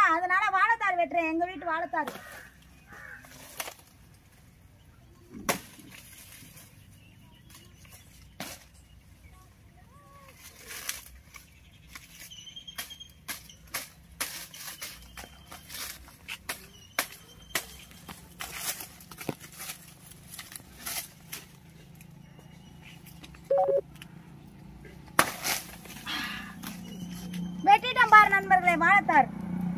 அதனால வாழைத்தார் வெட்டுறேன் எங்க வீட்டு வாழைத்தார் வெட்டிட்டேன் பாரு நண்பர்களே வாழைத்தார்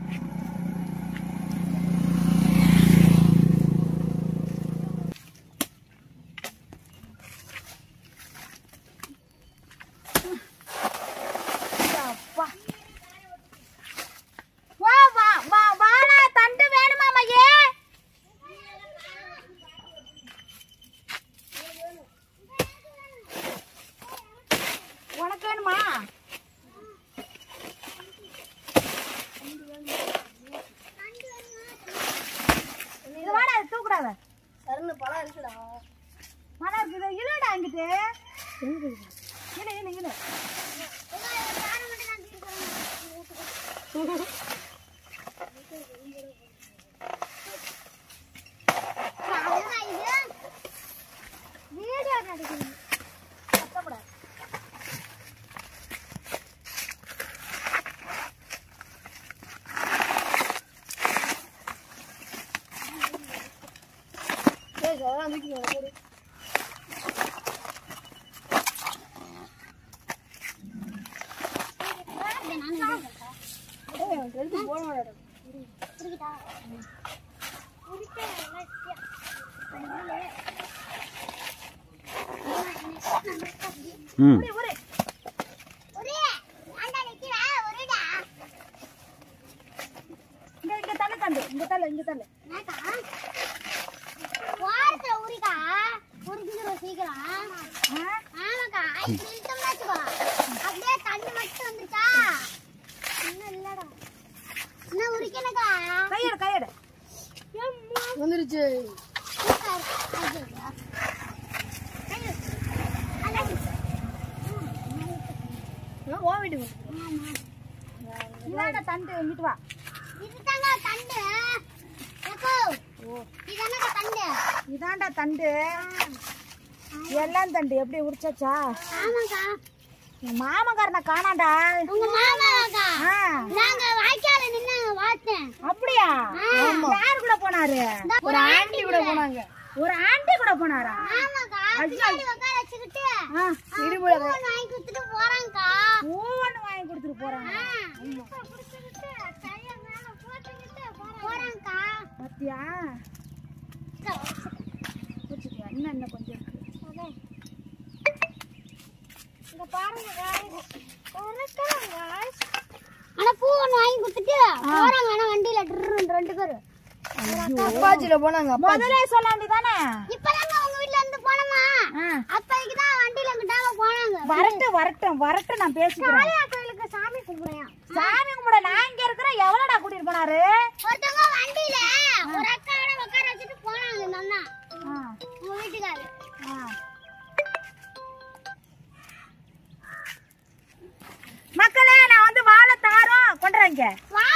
அப்பா. வா, வா, வா, வாழை தண்டு வேணுமா மையே உனக்கு வேணுமா இது வாடா இது தூக்குறாத சரணு பழம் இருக்குடா மழை இருக்குது இழுடா அங்கிட்டு இழு இழு இழு வீடியோ நடிக்கணும் கஷ்டப்படாது ஏய் அதெல்லாம் தூக்கி வர போடு ஏய் அவன் எடுத்து போட மாட்டாடா ம் உரு, உரு. இங்க இங்க தள்ளு தண்டு இங்க தள்ளு இங்க தள்ளு வாரத்துல உரிக்கா உரிக்கிற சீக்கிரம் ஆ? ஆமாக்கா இப்படி இழுத்தோம்னா வச்சுக்கோ அப்படியே தண்ணி மட்டும் வந்துச்சா இன்னும் இல்லடா இன்னும் உரிக்கணுக்கா கையெடு கையெடு வந்துருச்சு ஓ வீட்டுக்கு இதாண்ட தண்டு இங்கிட்டு வா இதுதாங்க தண்டு எப்போ இதானங்க தண்டு இதாண்டா தண்டு எல்லாம் தண்டு எப்படி உரிச்சாச்சா ஆமாக்கா உன் மாமக்காரனை காணாண்டா உங்க மாமாக்கா ஆ, நாங்க வாய்க்கால நின்னு பார்த்தேன் அப்படியா யார் கூட போனாரு ஒரு ஆண்டி கூட போனாங்க ஒரு ஆண்டி கூட போனாரா ஆமாக்கா பின்னாடி உட்கார வச்சுக்கிட்டு ஆ, பூவன் வாங்கி கொடுத்துட்டு போறாங்கக்கா பூவன்னு வாங்கி கொடுத்துட்டு போறாங்க போறாங்கக்கா பாத்தியா வச்சுக்கியா இன்னும் இன்னும் கொஞ்சம் இருக்கு இங்க பாருங்க ஆனா பூ ஒண்ணு வாங்கி கொடுத்துட்டு போறாங்க ஆனா வண்டியில ட்ருன்னு ரெண்டு பேரும் அப்பாச்சில போனாங்க முதல்ல சொல்ல வேண்டியதானே இப்பதாங்க உங்க வீட்ல இருந்து போனோமா அப்பைக்கு தான் வண்டியில கிட்டாம போனாங்க வரட்டும் வரட்டும் வரட்டும் நான் பேசிக்கிறேன் காளியா கோயிலுக்கு சாமி கும்பிடுறேன் சாமி கும்பிட நான் இங்க இருக்கிறேன் எவ்வளோடா கூட்டிட்டு போனாரு ஒருத்தவங்க வண்டியில ஒரு அக்காவோட உட்கார வச்சுட்டு போனாங்க இந்த அண்ணா ஆ, உங்க வீட்டுக்காரு ஆ. மக்களே நான் வந்து வாழை தாரோம் கொண்டுறேங்க வா